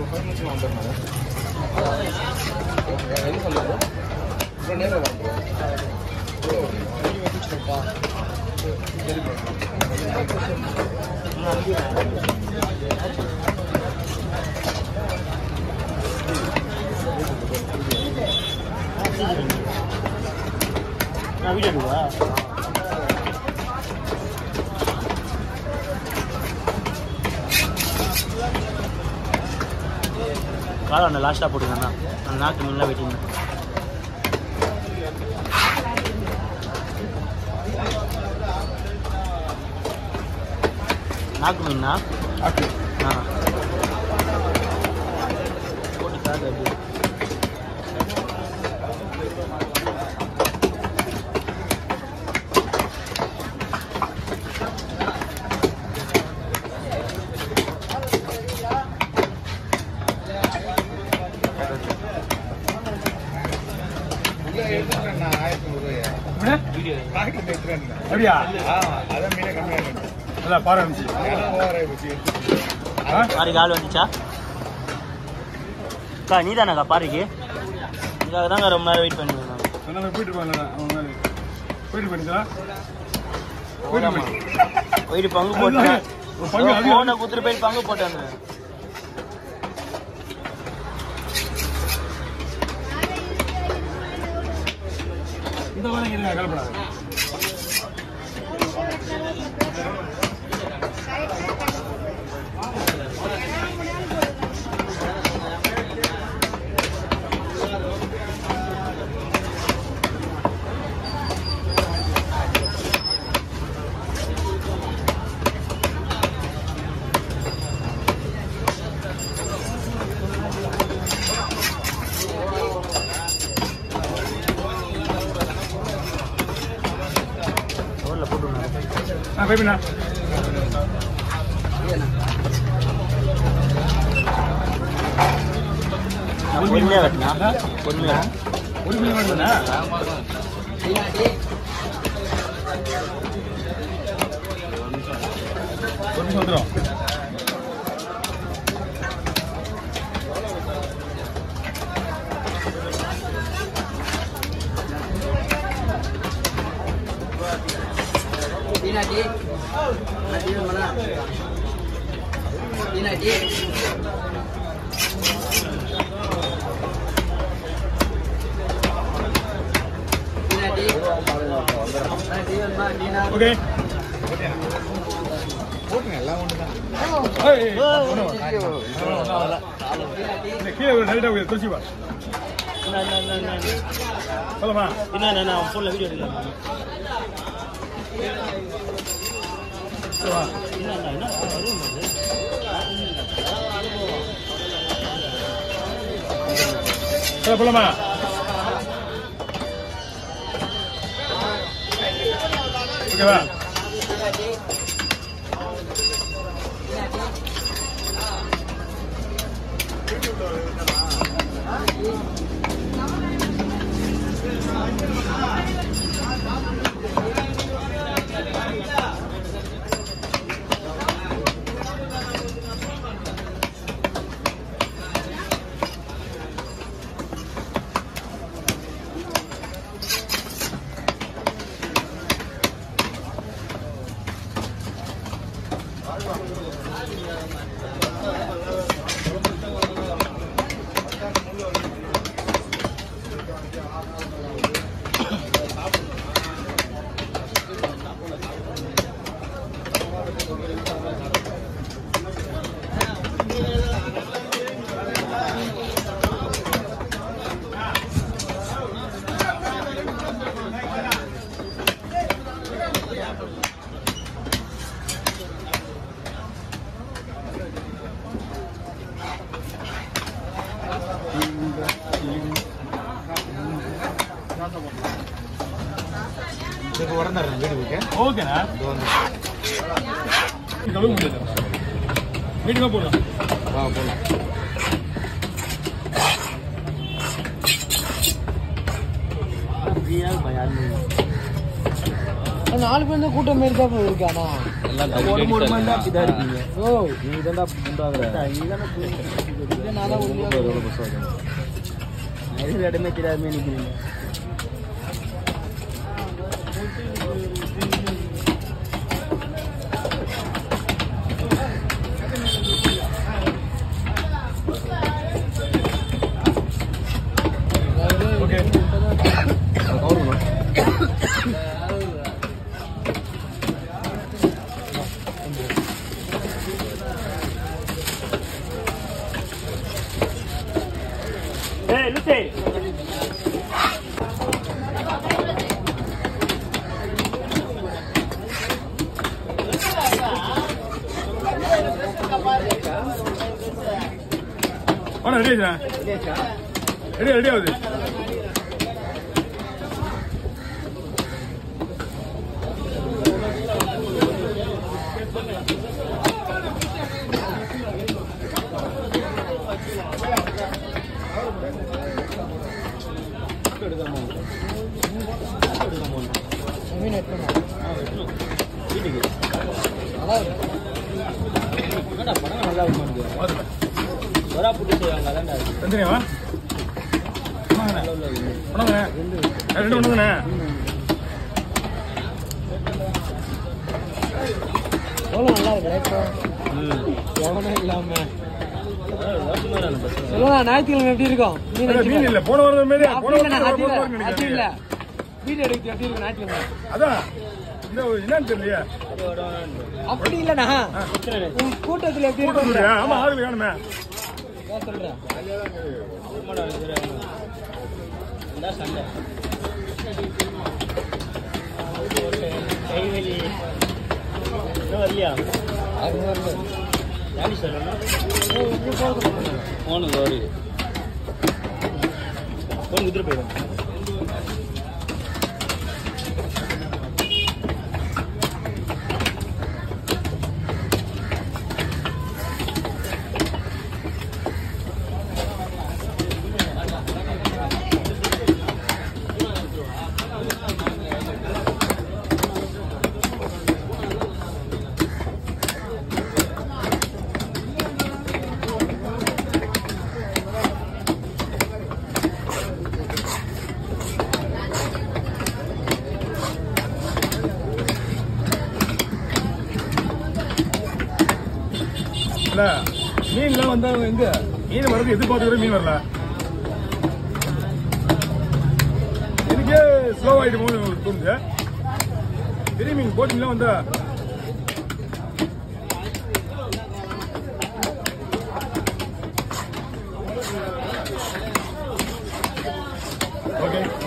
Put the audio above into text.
Five மினிட்ஸ்ல வந்துடுறேன் எது சொல்லுங்க அப்புறம் நேரில் வாங்க நான் வீடியோ எடுக்குவா காளான் லாஸ்ட்டாக போட்டுக்கண்ணா அந்த நாக்கு மீன்லாம் வெட்டிங்க நாக்கு மீனா ஓகே ஆ போட்டு காட்டு அப்படியே உள்ள எடுத்துட்டேன் நான் ஆயிரத்தி நூறுரூவாயா வீடியோ பாக்கெட் எடுத்துட்டேன் அப்படியா ஆ அதான் மீனே கம்மியாக இருக்கு நல்லா பாரு அமிச்சு ஏன்னா ஓவராக போச்சு பாருக்கு ஆள் வந்துச்சா அக்கா நீ தானக்கா பாருக்கு இதுக்காக தாங்க ரொம்ப நேரம் வெயிட் பண்ணுவேன் நான் சொன்ன போயிட்டு இருப்பாங்க அவங்க போயிட்டு போயிட்டா போயிட்டு போயிட்டு போயிட்டு பங்கு போட்டேன் ஒரு பங்கு அதிகம். ஃபோனை குத்துட்டு போய் பங்கு போட்டேன் இந்த வாரம் இருங்க கலப்படாது ரோட்டில் போட்டு விடுங்க. ஆ போய்பிண்ணா நான் பொறுமையாக கட்டினா பொறுமையாக ஒரு மீன் வேணும்ண்ணா ஒரு நிமிஷம் வந்துடும் Dinati. Nanti mana? Dinati. Dinati. Nanti mana? Dinati. Okay போட்டுங்க எல்லாம் ஒன்று தான் ஏய், ஏய், ஒண்ணும் வேணாம். இந்த கீழே ஒரு லைட்டாக ஒரு கொச்சி வா என்ன என்ன என்ன என்ன சொல்லமா என்ன என்ன நான் ஃபோனில் வீடியோ எடுக்கலாம் சொல்லவா என்ன என்ன என்ன வரும் அது சொல்ல போலாமா ஓகேவா இப்போ உடனே வீட்டுக்கு ஓகேண்ணா கழுவ முடியாது வீட்டுக்கு போடலாம் ஆ போகலாம் ஃப்ரீயாக பயம் யாருமே இல்லை. நாலு பேர் தான் கூட்டம் மாரி தான் இருக்கானா ஒரு மூணு மணி தான் அப்படிதான் இருப்பீங்க ஓ நீ தான்டா புண்டாகிற இதே நான் தான் உண்மையா இது இடமே தெரியாதுமே நிற்கிறீங்க ஓகே ஏய் லுசே ஆனா ரெடி ஆச்சா ரெடி ரெடி ஆகுது மீன் எடுக்கணும் வீட்டுக்கு நல்லா இருக்கும் என்னடா படம் நல்லா இருக்குமானுக்கு பாத்துக்க வரா புட்டு செய்வாங்க அதான்டா இருக்கு. தந்துனியாவா நல்ல உள்ள இருக்கு. உணவுங்க ரெண்டு ஒண்ணுங்கண்ணே எவ்வளோ நல்லா இருக்கு லைஃப் ம். எவனும் இல்லாம அதான் ரோட்டு மேல அந்த பசங்க. சொல்லுங்க ஞாயிற்றுக்கிழமை எப்படி இருக்கும் மீன் அதான் மீன் வச்சுக்க. இல்ல போன வாரம் மாரி போன அப்படி இல்லை வாரம் அது இல்லை வரும்போது அது இல்லை நினைக்கிறேன் வீடியோ எடுக்கிறது எப்படி இருக்கும் ஞாயிற்றுக்கிழமை அதான் இந்த ஒரு என்னன்னு தெரியலையே அது வரும். அப்படி இல்லைண்ணா பிரச்சனை இல்லை. உன் கூட்டத்தில் எப்படி கூட்டம் இருக்கும் சொல்றியா? ஆமா ஆளுங்க வேணுமே நான் சொல்றேன் ஆமாடா, இது வேற. இதான் சண்டை கைவலி இன்னும் வரலையா அது வரல யாரு சொல்லணும் ஏய், இப்படி போகுது. ஃபோனு கௌரி ஃபோன் கொடுத்துட்டு போயிடும் இல்ல மீன்லாம் வந்தா எங்க மீன் வரது எதிர்பார்த்து மீன் வரல எனக்கே ஸ்லோ ஆயிட்டு போகணும் தோணுது பெரிய மீன் போட்டிங்லாம் வந்தா ஓகே